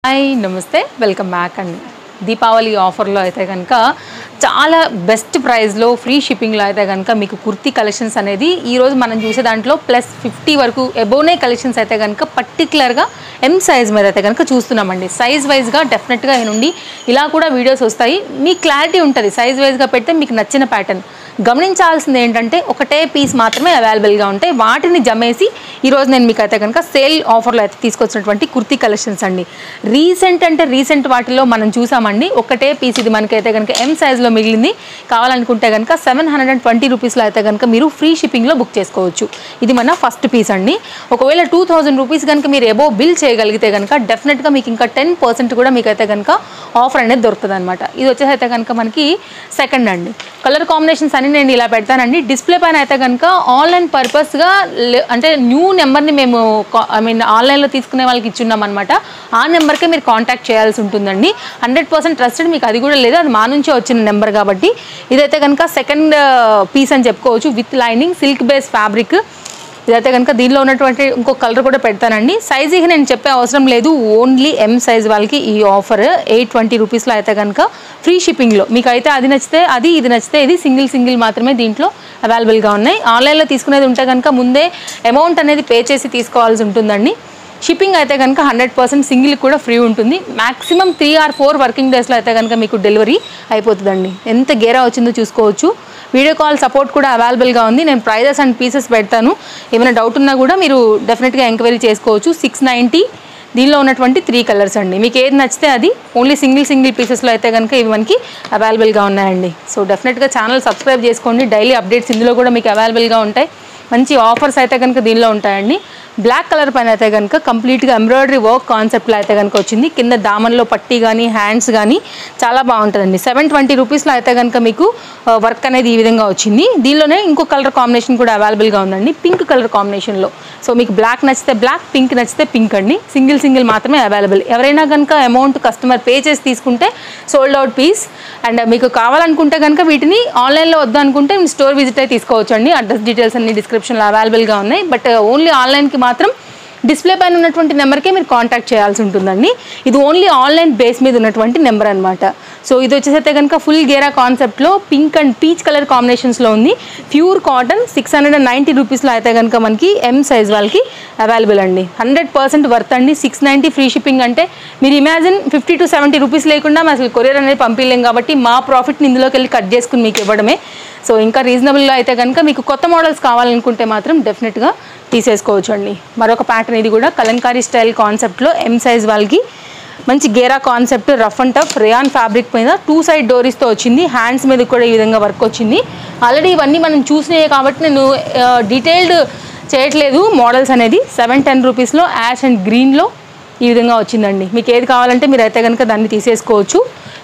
hi నమస్తే welcome back అండి దీపావళి ఆఫర్లో అయితే కనుక చాలా బెస్ట్ ప్రైస్లో ఫ్రీ షిప్పింగ్లో అయితే కనుక మీకు కుర్తీ కలెక్షన్స్ అనేది ఈరోజు మనం చూసే దాంట్లో ప్లస్ ఫిఫ్టీ వరకు ఎబోనే కలెక్షన్స్ అయితే కనుక పర్టికులర్గా ఎం సైజ్ మీద అయితే కనుక చూస్తున్నామండి సైజ్ వైజ్గా డెఫినెట్గా నుండి ఇలా కూడా వీడియోస్ వస్తాయి మీకు క్లారిటీ ఉంటుంది సైజ్ వైజ్గా పెడితే మీకు నచ్చిన ప్యాటర్న్ గమనించాల్సింది ఏంటంటే ఒకటే పీస్ మాత్రమే అవైలబుల్గా ఉంటాయి వాటిని జమేసి ఈరోజు నేను మీకు అయితే కనుక సేల్ ఆఫర్లో అయితే తీసుకొచ్చినటువంటి కుర్తీ కలెక్షన్స్ అండి రీసెంట్ అంటే రీసెంట్ వాటిలో మనం చూసామండి ఒకటే పీస్ ఇది మనకైతే కనుక ఎం సైజ్లో మిగిలింది కావాలనుకుంటే కనుక సెవెన్ హండ్రెడ్ అండ్ ట్వంటీ రూపీస్లో అయితే కనుక మీరు ఫ్రీ షిప్పింగ్లో బుక్ చేసుకోవచ్చు ఇది మన ఫస్ట్ పీస్ అండి ఒకవేళ టూ థౌజండ్ రూపీస్ కనుక మీరు ఎబో బిల్ చేయగలిగితే కనుక డెఫినెట్గా మీకు ఇంకా టెన్ పర్సెంట్ కూడా మీకు అయితే కనుక ఆఫర్ అనేది దొరుకుతుంది అనమాట ఇది వచ్చేసి అయితే కనుక మనకి సెకండ్ అండి కలర్ కాంబినేషన్స్ అని నేను ఇలా పెడతానండి డిస్ప్లే పైన అయితే కనుక ఆన్లైన్ పర్పస్గా అంటే న్యూ నెంబర్ని మేము ఐ మీన్ ఆన్లైన్లో తీసుకునే వాళ్ళకి ఇచ్చున్నాం అనమాట ఆ నెంబర్కే మీరు కాంటాక్ట్ చేయాల్సి ఉంటుందండి హండ్రెడ్ పర్సెంట్ ట్రస్టెడ్ మీకు అది కూడా లేదు అది మా నుంచే వచ్చిన నెంబర్ కాబట్టి ఇదైతే కనుక సెకండ్ పీస్ అని చెప్పుకోవచ్చు with lining silk base fabric ఇదైతే కనుక దీనిలో ఉన్నటువంటి ఇంకో కలర్ కూడా పెడతానండి సైజ్ ఇక నేను చెప్పే అవసరం లేదు ఓన్లీ ఎం సైజ్ వాళ్ళకి ఈ ఆఫర్ ఎయిట్ ట్వంటీ రూపీస్లో అయితే కనుక ఫ్రీ షిప్పింగ్లో మీకు అయితే అది నచ్చితే అది ఇది నచ్చితే ఇది సింగిల్ సింగిల్ మాత్రమే దీంట్లో అవైలబుల్గా ఉన్నాయి ఆన్లైన్లో తీసుకునేది ఉంటే కనుక ముందే అమౌంట్ అనేది పే చేసి తీసుకోవాల్సి ఉంటుందండి షిప్పింగ్ అయితే కనుక హండ్రెడ్ పర్సెంట్ సింగిల్ కూడా ఫ్రీ ఉంటుంది maximum three or four working డేస్లో అయితే కనుక మీకు డెలివరీ అయిపోతుందండి ఎంత గేరా వచ్చిందో చూసుకోవచ్చు వీడియో కాల్ సపోర్ట్ కూడా అవైలబుల్గా ఉంది నేను ప్రైజెస్ అండ్ పీసెస్ పెడతాను ఏమైనా డౌట్ ఉన్నా కూడా మీరు డెఫినెట్గా ఎంక్వైరీ చేసుకోవచ్చు సిక్స్ నైంటీ దీనిలో ఉన్నటువంటి త్రీ కలర్స్ అండి మీకు ఏది నచ్చితే అది ఓన్లీ సింగిల్ సింగిల్ పీసెస్లో అయితే కనుక ఇవి మనకి అవైలబుల్గా ఉన్నాయండి సో డెఫినెట్గా ఛానల్ సబ్స్క్రైబ్ చేసుకోండి డైలీ అప్డేట్స్ ఇందులో కూడా మీకు అవైలబుల్గా ఉంటాయి మంచి ఆఫర్స్ అయితే కనుక దీనిలో ఉంటాయండి బ్లాక్ కలర్ పైన అయితే కనుక కంప్లీట్గా ఎంబ్రాయిడరీ వర్క్ కాన్సెప్ట్లో అయితే కనుక వచ్చింది కింద దామన్లో పట్టి కానీ హ్యాండ్స్ కానీ చాలా బాగుంటుందండి సెవెన్ ట్వంటీ రూపీస్లో అయితే కనుక మీకు వర్క్ అనేది ఈ విధంగా వచ్చింది దీనిలోనే ఇంకో కలర్ కాంబినేషన్ కూడా అవైలబుల్గా ఉందండి పింక్ కలర్ కాంబినేషన్లో సో మీకు బ్లాక్ నచ్చితే బ్లాక్ పింక్ నచ్చితే పింక్ అండి సింగిల్ సింగిల్ మాత్రమే అవైలబుల్ ఎవరైనా కనుక అమౌంట్ కస్టమర్ పే చేసి తీసుకుంటే సోల్డ్ అవుట్ పీస్ అండ్ మీకు కావాలనుకుంటే కనుక వీటిని ఆన్లైన్లో వద్దు అనుకుంటే స్టోర్ విజిట్ అయి తీసుకోవచ్చు అండి అడ్రస్ డీటెయిల్స్ అన్ని డిస్క్రిప్షన్లో అవైలబుల్గా ఉన్నాయి బట్ ఓన్లీ ఆన్లైన్కి మాత్రం డిస్ప్లే పైన ఉన్నటువంటి నెంబర్కే మీరు కాంటాక్ట్ చేయాల్సి ఉంటుందండి ఇది ఓన్లీ ఆన్లైన్ బేస్ మీద ఉన్నటువంటి నెంబర్ అనమాట సో ఇది వచ్చేసైతే కనుక ఫుల్ గేరా కాన్సెప్ట్లో పింక్ అండ్ పీచ్ కలర్ కాంబినేషన్స్లో ఉంది pure cotton six hundred and ninety రూపీస్లో అయితే కనుక మనకి ఎం సైజ్ వాళ్ళకి అవైలబుల్ అండి హండ్రెడ్ పర్సెంట్ వర్త్ అండి సిక్స్ నైంటీ ఫ్రీ షిప్పింగ్ అంటే మీరు imagine fifty to seventy rupees లేకుండా మేము అసలు కొరియర్ అనేది పంపించలేం కాబట్టి మా ప్రాఫిట్ని ఇందులోకి వెళ్ళి కట్ చేసుకుని మీకు ఇవ్వడమే సో ఇంకా రీజనబుల్లో అయితే కనుక మీకు కొత్త మోడల్స్ కావాలనుకుంటే మాత్రం డెఫినెట్గా తీసేసుకోవచ్చు అండి మరొక ప్యాటర్న్ ఇది కూడా కలంకారీ స్టైల్ కాన్సెప్ట్లో ఎం సైజ్ వాళ్ళకి మంచి గేరా concept rough and tough rayon fabric మీద టూ సైడ్ డోరీస్తో వచ్చింది హ్యాండ్స్ మీద కూడా ఈ విధంగా వర్క్ వచ్చింది ఆల్రెడీ ఇవన్నీ మనం చూసినాయి కాబట్టి నేను డీటెయిల్డ్ చేయట్లేదు మోడల్స్ అనేది సెవెన్ టెన్ రూపీస్లో యాష్ అండ్ గ్రీన్లో ఈ విధంగా వచ్చిందండి మీకు ఏది కావాలంటే మీరు అయితే కనుక దాన్ని తీసేసుకోవచ్చు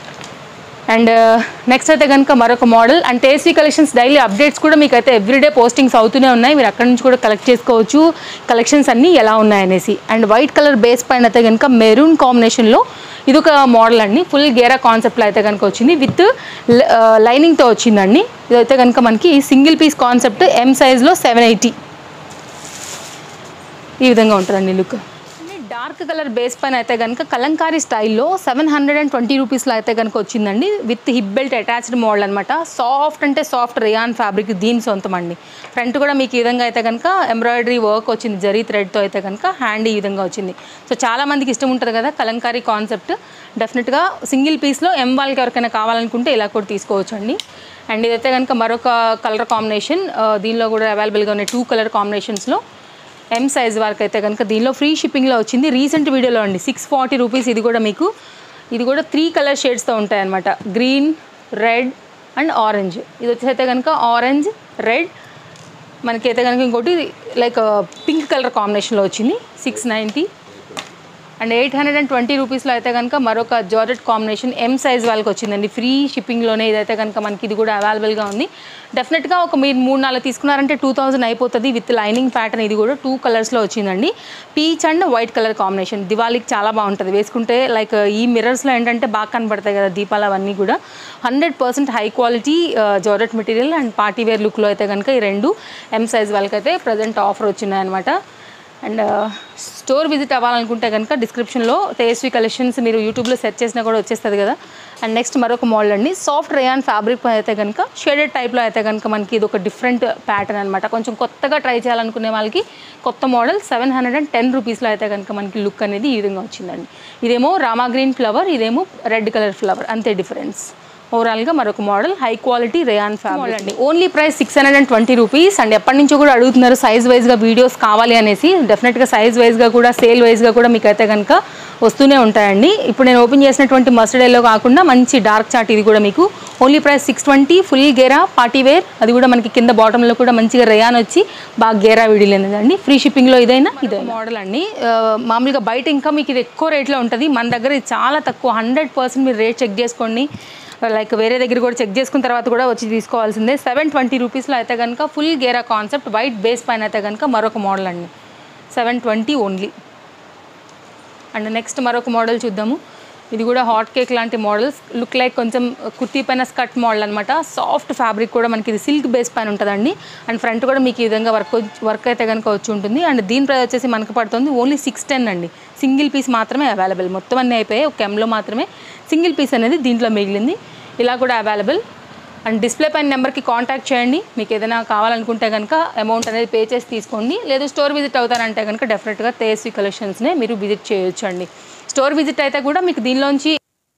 అండ్ నెక్స్ట్ అయితే కనుక మరొక model and tasty collections daily updates కూడా మీకు అయితే ఎవ్రీడే పోస్టింగ్స్ అవుతూనే ఉన్నాయి మీరు అక్కడి నుంచి కూడా కలెక్ట్ చేసుకోవచ్చు కలెక్షన్స్ అన్నీ ఎలా ఉన్నాయనేసి అండ్ వైట్ కలర్ బేస్ పైన అయితే కనుక మెరూన్ కాంబినేషన్లో ఇది ఒక మోడల్ అండి ఫుల్ గేరా కాన్సెప్ట్లో అయితే కనుక వచ్చింది విత్ లైనింగ్తో వచ్చిందండి ఇదైతే కనుక మనకి సింగిల్ పీస్ కాన్సెప్ట్ ఎం సైజ్లో సెవెన్ ఎయిటీ ఈ విధంగా ఉంటుందండి లుక్ డార్క్ కలర్ బేస్ పైన అయితే కనుక కలంకారీ స్టైల్లో సెవెన్ హండ్రెడ్ అండ్ ట్వంటీ రూపీస్లో అయితే కనుక వచ్చిందండి with hip belt attached model అనమాట సాఫ్ట్ అంటే సాఫ్ట్ రియాన్ ఫ్యాబ్రిక్ దీని సొంతం అండి ఫ్రంట్ కూడా మీకు ఈ విధంగా అయితే కనుక ఎంబ్రాయిడరీ వర్క్ వచ్చింది జరీ థ్రెడ్తో అయితే కనుక హ్యాండ్ ఈ విధంగా వచ్చింది సో చాలా మందికి ఇష్టం ఉంటుంది కదా కలంకారీ కాన్సెప్ట్ డెఫినెట్గా సింగిల్ పీస్లో ఎం వాళ్ళకి ఎవరికైనా కావాలనుకుంటే ఇలా కూడా తీసుకోవచ్చు అండి అండ్ ఇదైతే కనుక మరొక కలర్ కాంబినేషన్ దీనిలో కూడా అవైలబుల్గా ఉన్నాయి టూ కలర్ కాంబినేషన్స్లో ఎం సైజ్ వరకు అయితే కనుక దీనిలో ఫ్రీ షిప్పింగ్లో వచ్చింది రీసెంట్ వీడియోలో అండి సిక్స్ ఫార్టీ రూపీస్ ఇది కూడా మీకు ఇది కూడా త్రీ కలర్ షేడ్స్తో ఉంటాయి అనమాట గ్రీన్ రెడ్ అండ్ ఆరెంజ్ ఇది వచ్చేసైతే కనుక ఆరెంజ్ రెడ్ మనకైతే కనుక ఇంకోటి లైక్ పింక్ కలర్ కాంబినేషన్లో వచ్చింది six ninety and eight hundred and twenty రూపీస్లో అయితే కనుక మరొక జార్జెట్ కాంబినేషన్ ఎం సైజ్ వాళ్ళకి వచ్చిందండి ఫ్రీ షిప్పింగ్లోనే ఇదైతే కనుక మనకి ఇది కూడా అవైలబుల్గా ఉంది డెఫినెట్గా ఒక మీరు మూడు నాలుగు తీసుకున్నారంటే టూ థౌజండ్ అయిపోతుంది విత్ లైనింగ్ ప్యాటర్న్ ఇది కూడా టూ కలర్స్లో వచ్చిందండి peach and white colour combination దివాళీకి చాలా బాగుంటుంది వేసుకుంటే లైక్ ఈ మిర్రర్స్లో ఏంటంటే బాగా కనబడతాయి కదా దీపాలు అవన్నీ కూడా hundred percent high quality georgette material and party wear లుక్లో అయితే కనుక ఈ రెండు ఎం సైజ్ వాళ్ళకైతే ప్రజెంట్ ఆఫర్ వచ్చినాయన్నమాట అండ్ స్టోర్ విజిట్ అవ్వాలనుకుంటే కనుక డిస్క్రిప్షన్లో తేజస్వి కలెక్షన్స్ మీరు యూట్యూబ్లో సెర్చ్ చేసినా కూడా వచ్చేస్తుంది కదా అండ్ నెక్స్ట్ మరొక మోడల్ అండి సాఫ్ట్ రేయాన్ ఫ్యాబ్రిక్ అయితే కనుక షేడెడ్ టైప్లో అయితే కనుక మనకి ఇది ఒక డిఫరెంట్ ప్యాటర్న్ అనమాట కొంచెం కొత్తగా ట్రై చేయాలనుకునే వాళ్ళకి కొత్త model seven hundred and ten రూపీస్లో అయితే కనుక మనకి లుక్ అనేది ఈ విధంగా వచ్చిందండి ఇదేమో రామా గ్రీన్ ఫ్లవర్ ఇదేమో రెడ్ కలర్ ఫ్లవర్ అంతే డిఫరెన్స్ ఓవరాల్గా మరొక model high quality rayon fabric అండి only price six hundred and twenty rupees and ఎప్పటి నుంచో కూడా అడుగుతున్నారు సైజ్ వైజ్గా వీడియోస్ కావాలి అనేసి డెఫినెట్గా సైజ్ వైజ్గా కూడా సేల్ వైజ్గా కూడా మీకు అయితే కనుక వస్తూనే ఉంటాయండి ఇప్పుడు నేను ఓపెన్ చేసినటువంటి మస్టర్డ్ ఎల్లో కాకుండా మంచి డార్క్ చాట్ ఇది కూడా మీకు only price six twenty full గేరా పార్టీ వేర్ అది కూడా మనకి కింద బాటంలో కూడా మంచిగా రేయాన్ వచ్చి బాగా గేరా విడిలేదండి ఫ్రీ షిప్పింగ్లో ఇదైనా ఇదే మోడల్ అండి ఆ, మామూలుగా బయట ఇంకా మీకు ఇది ఎక్కువ రేట్లో ఉంటుంది మన దగ్గర ఇది చాలా తక్కువ హండ్రెడ్ పర్సెంట్ మీరు రేట్ చెక్ చేసుకోండి లైక్ వేరే దగ్గర కూడా చెక్ చేసుకున్న తర్వాత కూడా వచ్చి తీసుకోవాల్సిందే సెవెన్ ట్వంటీ రూపీస్లో అయితే కనుక ఫుల్ గేరా కాన్సెప్ట్ వైట్ బేస్ పైన అయితే కనుక మరొక మోడల్ అండి seven twenty only and next మరొక మోడల్ చూద్దాము ఇది కూడా హాట్ కేక్ లాంటి మోడల్స్ లుక్ లైక్ కొంచెం కుర్తీ పైన స్కర్ట్ మోడల్ అనమాట సాఫ్ట్ ఫ్యాబ్రిక్ కూడా మనకి ఇది సిల్క్ బేస్ పైన ఉంటుందండి అండ్ ఫ్రంట్ కూడా మీకు ఈ విధంగా వర్క్ వర్క్ అయితే కనుక వచ్చి ఉంటుంది అండ్ దీని ప్రైస్ వచ్చేసి మనకు పడుతుంది ఓన్లీ సిక్స్ టెన్ అండి సింగిల్ పీస్ మాత్రమే అవైలబుల్ మొత్తం అన్నీ అయిపోయాయి ఒక ఎంలో మాత్రమే సింగిల్ పీస్ అనేది దీంట్లో మిగిలింది ఇలా కూడా అవైలబుల్ అండ్ డిస్ప్లే పైన నెంబర్కి కాంటాక్ట్ చేయండి మీకు ఏదైనా కావాలనుకుంటే కనుక అమౌంట్ అనేది పే చేసి తీసుకోండి లేదు స్టోర్ విజిట్ అవుతారంటే కనుక డెఫినెట్గా తేజస్వి కలెక్షన్స్నే మీరు విజిట్ చేయొచ్చు అండి స్టోర్ విజిట్ అయితే కూడా మీకు దీనిలోంచి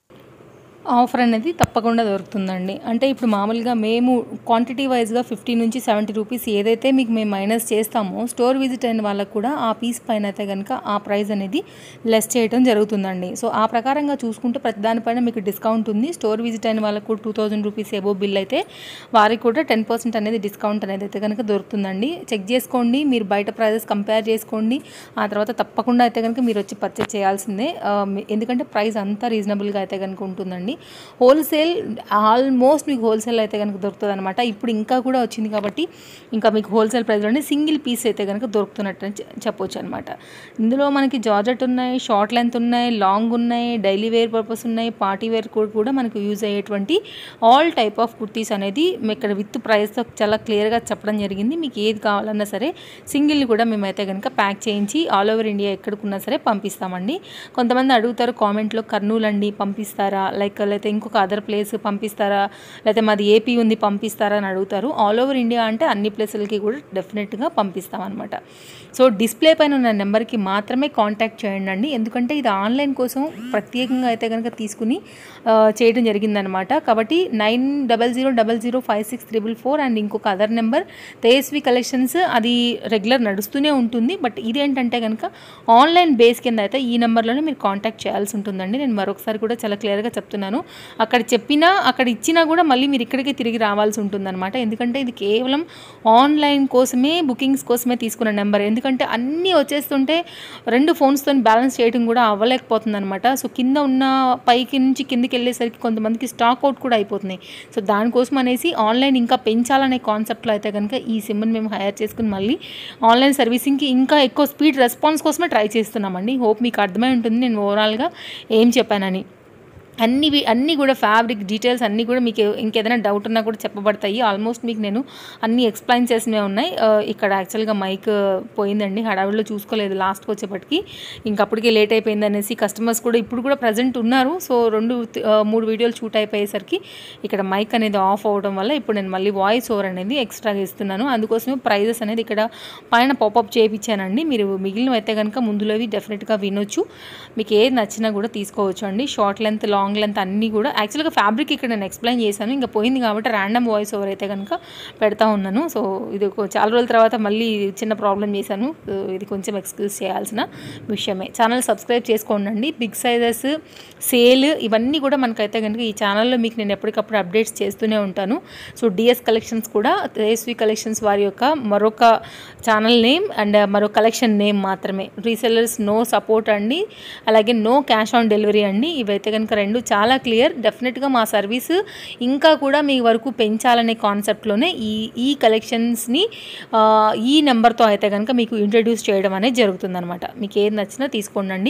ఆఫర్ అనేది తప్పకుండా దొరుకుతుందండి అంటే ఇప్పుడు మామూలుగా మేము క్వాంటిటీ వైజ్గా ఫిఫ్టీ నుంచి సెవెంటీ రూపీస్ ఏదైతే మీకు మేము మైనస్ చేస్తామో స్టోర్ విజిట్ అయిన వాళ్ళకు కూడా ఆ పీస్ పైన అయితే కనుక ఆ ప్రైస్ అనేది లెస్ చేయడం జరుగుతుందండి సో ఆ ప్రకారంగా చూసుకుంటే ప్రతి దానిపైన మీకు డిస్కౌంట్ ఉంది స్టోర్ విజిట్ అయిన వాళ్ళకు two thousand rupees above bill అయితే వారికి కూడా టెన్ పర్సెంట్ అనేది డిస్కౌంట్ అనేది అయితే కనుక దొరుకుతుందండి చెక్ చేసుకోండి మీరు బయట ప్రైజెస్ కంపేర్ చేసుకోండి ఆ తర్వాత తప్పకుండా అయితే కనుక మీరు వచ్చి పర్చేస్ చేయాల్సిందే ఆ, మీ- ఎందుకంటే ప్రైస్ అంతా రీజనబుల్గా అయితే కనుక ఉంటుందండి హోల్సేల్ ఆల్మోస్ట్ మీకు హోల్సేల్ అయితే కనుక దొరుకుతుంది అనమాట ఇప్పుడు ఇంకా కూడా వచ్చింది కాబట్టి ఇంకా మీకు హోల్సేల్ ప్రైస్లోనే సింగిల్ పీస్ అయితే కనుక దొరుకుతున్నట్టు అని చె- చెప్పొచ్చు అనమాట ఇందులో మనకి జార్జెట్ ఉన్నాయి షార్ట్ లెంత్ ఉన్నాయి లాంగ్ ఉన్నాయి డైలీ వేర్ పర్పస్ ఉన్నాయి పార్టీ వేర్ కూడా మనకు యూజ్ అయ్యేటువంటి ఆల్ టైప్ ఆఫ్ కుర్తీస్ అనేది మేము ఇక్కడ విత్ ప్రైస్తో చాలా క్లియర్గా చెప్పడం జరిగింది మీకు ఏది కావాలన్నా సరే సింగిల్ కూడా మేమైతే కనుక ప్యాక్ చేయించి ఆల్ ఓవర్ ఇండియా ఎక్కడికున్నా సరే పంపిస్తామండి కొంతమంది అడుగుతారు కామెంట్లో కర్నూలు అండి పంపిస్తారా లైక్ లేకపోతే ఇంకొక అదర్ ప్లేస్ పంపిస్తారా లేకపోతే మాది ఏపీ ఉంది పంపిస్తారా అని అడుగుతారు ఆల్ ఓవర్ ఇండియా అంటే అన్ని ప్లేసులకి కూడా డెఫినెట్గా పంపిస్తామన్నమాట సో డిస్ప్లే పైన ఉన్న నెంబర్కి మాత్రమే కాంటాక్ట్ చేయండి అండి ఎందుకంటే ఇది ఆన్లైన్ కోసం ప్రత్యేకంగా అయితే కనుక తీసుకుని ఆ, చేయడం జరిగిందనమాట కాబట్టి nine double zero double zero five six triple four and ఇంకొక అదర్ నెంబర్ తేజస్వి కలెక్షన్స్ అది రెగ్యులర్ నడుస్తూనే ఉంటుంది బట్ ఇదేంటంటే కనుక ఆన్లైన్ బేస్ కింద అయితే ఈ నెంబర్లోనే మీరు కాంటాక్ట్ చేయాల్సి ఉంటుందండి నేను మరొకసారి కూడా చాలా క్లియర్గా చెప్తున్నాను అక్కడ చెప్పినా అక్కడ ఇచ్చినా కూడా మళ్ళీ మీరు ఇక్కడికే తిరిగి రావాల్సి ఉంటుందన్నమాట ఎందుకంటే ఇది కేవలం ఆన్లైన్ కోసమే బుకింగ్స్ కోసమే తీసుకున్న నెంబర్ ఎందుకంటే అన్నీ వచ్చేస్తుంటే రెండు ఫోన్స్తో బ్యాలెన్స్ చేయడం కూడా అవ్వలేకపోతుంది అనమాట సో కింద ఉన్న పైకి నుంచి కిందికి వెళ్ళేసరికి కొంతమందికి స్టాక్ అవుట్ కూడా అయిపోతున్నాయి సో దానికోసం అనేసి ఆన్లైన్ ఇంకా పెంచాలనే కాన్సెప్ట్లో అయితే కనుక ఈ సిమ్ని మేము హైర్ చేసుకుని మళ్ళీ ఆన్లైన్ సర్వీసింగ్కి ఇంకా ఎక్కువ స్పీడ్ రెస్పాన్స్ కోసమే ట్రై చేస్తున్నామండి హోప్ మీకు అర్థమై ఉంటుంది నేను ఓవరాల్గా ఏం చెప్పానని అన్ని వి- అన్నీ కూడా ఫ్యాబ్రిక్ డీటెయిల్స్ అన్నీ కూడా మీకు ఇంకేదైనా డౌట్ ఉన్నా కూడా చెప్పబడతాయి ఆల్మోస్ట్ మీకు నేను అన్నీ ఎక్స్ప్లెయిన్ చేసినవి ఉన్నాయి ఆ, ఇక్కడ యాక్చువల్గా మైక్ పోయిందండి హడావిడిలో చూసుకోలేదు లాస్ట్కి వచ్చేప్పటికి ఇంకప్పటికే లేట్ అయిపోయింది అనేసి కస్టమర్స్ కూడా ఇప్పుడు కూడా ప్రజెంట్ ఉన్నారు సో రెండు ఆ, మూడు వీడియోలు షూట్ అయిపోయేసరికి ఇక్కడ మైక్ అనేది ఆఫ్ అవ్వడం వల్ల ఇప్పుడు నేను మళ్ళీ వాయిస్ ఓవర్ అనేది ఎక్స్ట్రాగా ఇస్తున్నాను అందుకోసమే ప్రైజెస్ అనేది ఇక్కడ పైన పాపప్ చేయించానండి మీరు మిగిలినవి అయితే కనుక ముందులోవి డెఫినెట్గా వినొచ్చు మీకు ఏది నచ్చినా కూడా తీసుకోవచ్చు అండి షార్ట్ లెంత్ లాంగ్ లెంత్ అన్నీ కూడా యాక్చువల్గా ఫ్యాబ్రిక్ ఇక్కడ నేను ఎక్స్ప్లెయిన్ చేశాను ఇంకా పోయింది కాబట్టి ర్యాండమ్ వాయిస్ ఓవర్ అయితే కనుక పెడతా ఉన్నాను సో ఇది ఒక చాలా రోజుల తర్వాత మళ్ళీ చిన్న ప్రాబ్లం చేశాను సో ఇది కొంచెం ఎక్స్క్యూజ్ చేయాల్సిన విషయమే ఛానల్ సబ్స్క్రైబ్ చేసుకోండి బిగ్ సైజెస్ సేల్ ఇవన్నీ కూడా మనకైతే కనుక ఈ ఛానల్లో మీకు నేను ఎప్పటికప్పుడు అప్డేట్స్ చేస్తూనే ఉంటాను సో డిఎస్ కలెక్షన్స్ కూడా తేజస్వి కలెక్షన్స్ వారి యొక్క మరొక ఛానల్ నేమ్ అండ్ మరో కలెక్షన్ నేమ్ మాత్రమే రీసెల్లర్స్ నో సపోర్ట్ అండి అలాగే నో క్యాష్ ఆన్ డెలివరీ అండి ఇవైతే కనుక రెండు చాలా క్లియర్ డెఫినెట్గా మా సర్వీస్ ఇంకా కూడా మీ వరకు పెంచాలనే కాన్సెప్ట్లోనే ఈ ఈ కలెక్షన్స్ని ఆ, ఈ నెంబర్తో అయితే కనుక మీకు ఇంట్రడ్యూస్ చేయడం అనేది జరుగుతుందన్నమాట మీకు ఏది నచ్చినా తీసుకోండి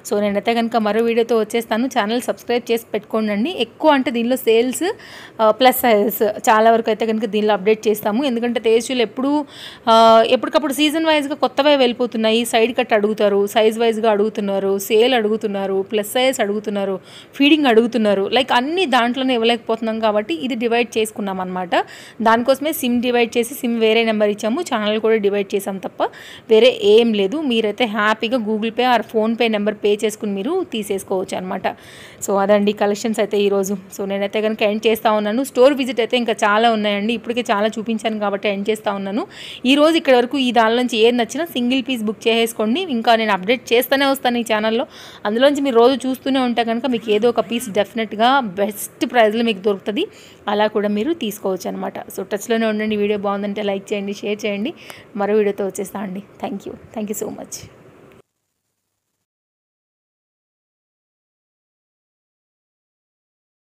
సో నేనైతే కనుక మరో వీడియోతో వచ్చేస్తాను ఛానల్ సబ్స్క్రైబ్ చేసి పెట్టుకోండి ఎక్కువ అంటే దీనిలో సేల్స్ ప్లస్ సైజెస్ చాలా వరకు అయితే కనుక దీనిలో అప్డేట్ చేస్తాము ఎందుకంటే తేజస్విలు ఎప్పుడు ఆ, ఎప్పటికప్పుడు సీజన్ వైజ్గా కొత్తవే వెళ్ళిపోతున్నాయి సైడ్ కట్ అడుగుతారు సైజ్ వైజ్గా అడుగుతున్నారు సేల్ అడుగుతున్నారు ప్లస్ సైజ్ అడుగుతున్నారు ఫీడింగ్ అడుగుతున్నారు లైక్ అన్ని దాంట్లోనే ఇవ్వలేకపోతున్నాం కాబట్టి ఇది డివైడ్ చేసుకున్నాం అనమాట దానికోసమే సిమ్ డివైడ్ చేసి సిమ్ వేరే నెంబర్ ఇచ్చాము ఛానల్ కూడా డివైడ్ చేసాం తప్ప వేరే ఏం లేదు మీరైతే హ్యాపీగా Google Pay or PhonePe number pay చేసుకుని మీరు తీసేసుకోవచ్చు అనమాట సో అదండి కలెక్షన్స్ అయితే ఈరోజు సో నేనైతే కనుక ఎండ్ చేస్తూ ఉన్నాను స్టోర్ విజిట్ అయితే ఇంకా చాలా ఉన్నాయండి ఇప్పటికే చాలా చూపించాను కాబట్టి ఎండ్ చేస్తూ ఉన్నాను ఈ రోజు ఇక్కడ వరకు ఈ దాని నుంచి ఏది నచ్చినా సింగిల్ పీస్ బుక్ చేసేసుకోండి ఇంకా నేను అప్డేట్ చేస్తూనే వస్తాను ఈ ఛానల్లో అందులోంచి మీరు రోజు చూస్తూనే ఉంటే కనుక మీకు ఏదో ఒక పీస్ డెఫినెట్గా బెస్ట్ ప్రైస్లో మీకు దొరుకుతుంది అలా కూడా మీరు తీసుకోవచ్చు అనమాట సో టచ్లోనే ఉండండి వీడియో బాగుందంటే లైక్ చేయండి షేర్ చేయండి మరో వీడియోతో వచ్చేస్తా అండి thank you thank you so much